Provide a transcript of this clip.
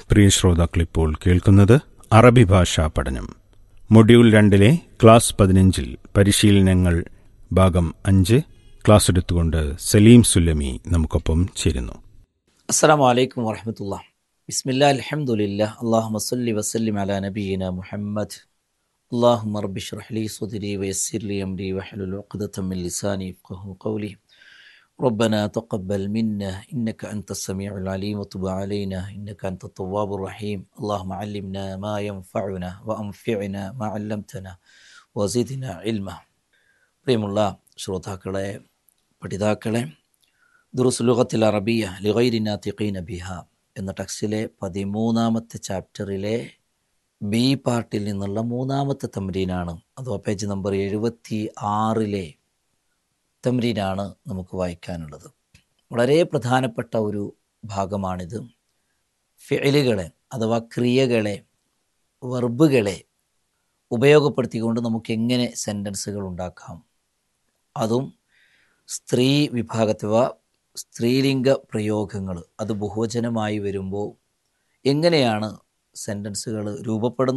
പ്രിയ ശ്രോതാക്കളിപ്പോൾ കേൾക്കുന്നത് അറബി ഭാഷാ പഠനം മൊഡ്യൂൾ രണ്ടിലെ ക്ലാസ് പതിനഞ്ചിൽ പരിശീലനങ്ങൾ ഭാഗം അഞ്ച് ക്ലാസ് എടുത്തുകൊണ്ട് സലീം സുല്ലമി നമുക്കൊപ്പം ചേരുന്നു അസ്സാം വലൈക്കും വറഹമത്തുള്ള ബിസ്മില്ലാ അൽഹംദുലില്ലാ അള്ളാഹു സല്ലി വസല്ലിം അലാ നബീന മുഹമ്മദ് اللهم رب اشرح لي صدري ويسر لي امري واحلل عقدة من لساني يفقهوا قولي ربنا تقبل منا انك انت السميع العليم وتب علينا انك انت التواب الرحيم اللهم علمنا ما ينفعنا وانفعنا ما علمتنا وزدنا علما പ്രിയമുള്ള ശ്രോതാക്കളെ പഠിതാക്കളെ ദുറുസുലുഖത്തിൽ അറബിയ ലിഗൈരി നാത്തിഖീന ബിഹ എന്ന ടെക്സ്റ്റിലെ പതിമൂന്നാമത്തെ ചാപ്റ്ററിലെ ബി പാർട്ടിൽ നിന്നുള്ള മൂന്നാമത്തെ തമ്രീനാണ് അഥവാ പേജ് നമ്പർ എഴുപത്തി ആറിലെ തമ്രീനാണ് നമുക്ക് വായിക്കാനുള്ളത് വളരെ പ്രധാനപ്പെട്ട ഒരു ഭാഗമാണിത് ഫിഅലുകളെ അഥവാ ക്രിയകളെ വെർബുകളെ ഉപയോഗപ്പെടുത്തിക്കൊണ്ട് നമുക്ക് എങ്ങനെ സെൻറ്റൻസുകൾ ഉണ്ടാക്കാം അതും സ്ത്രീ വിഭാഗത്തിവ സ്ത്രീലിംഗ പ്രയോഗങ്ങൾ അത് ബഹുവചനമായി വരുമ്പോൾ എങ്ങനെയാണ് സെൻറ്റൻസുകൾ രൂപപ്പെടുന്നത്